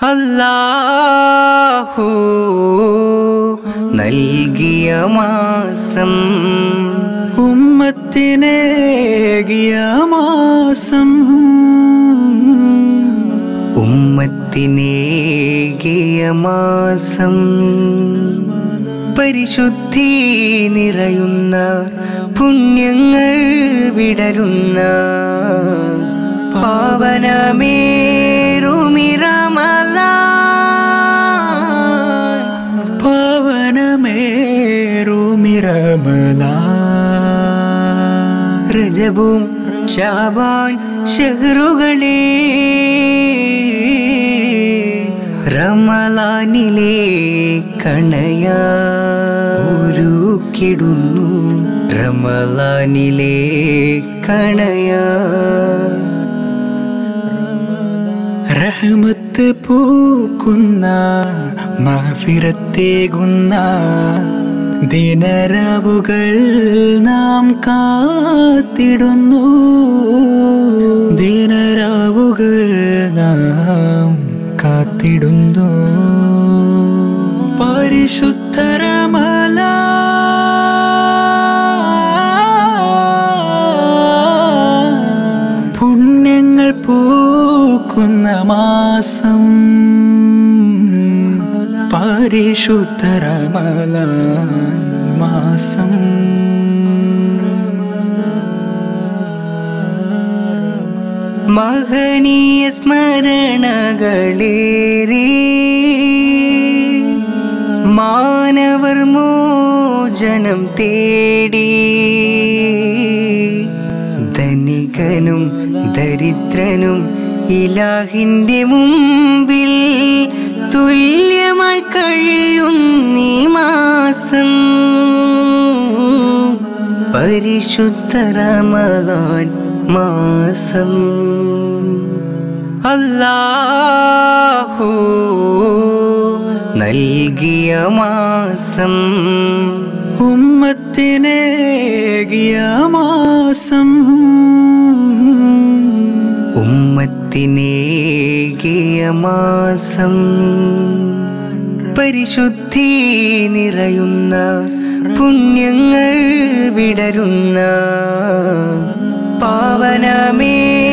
അല്ലാഹു നൽകിയ മാസം ഉമ്മത്തിനേകിയ മാസം ഉമ്മത്തിനേകിയ മാസം പരിശുദ്ധി നിറയുന്ന പുണ്യങ്ങൾ വിടരുന്ന പാവനമേറുമിറമല പാവനമേറുമിറമല രജബും ഷാബാൻ ഷഹറുകളെ റമലാനിലെ കണയാ ഒരുക്കിടുന്നു റമലാനിലെ കണയാ റഹ്മത്ത് പൂക്കുന്ന മഹഫിറത്തേകുന്ന ദിനരവുകൾ നാം കാത്തിടുന്നു ദിനരവുകൾ നാം കാത്തിടുന്നു പരിശുദ്ധരമല പുണ്യങ്ങൾ പൂക്കുന്ന മാസം പരിശുദ്ധരമല മാസം മഹനീയ സ്മരണകളേറെ മാനവർ മോചനം തേടി ധനികനും ദരിദ്രനും ഇലാഹിന്റെ മുമ്പിൽ തുല്യമായി കഴിയുന്നീ മാസം പരിശുദ്ധ റമദാൻ മാസം അല്ലാഹു നൽകിയ മാസം ഉമ്മത്തിനേകിയ മാസം ഉമ്മത്തിനേകിയ മാസം പരിശുദ്ധി നിറയുന്ന പുണ്യങ്ങൾ വിടരുന്ന പാവനമേ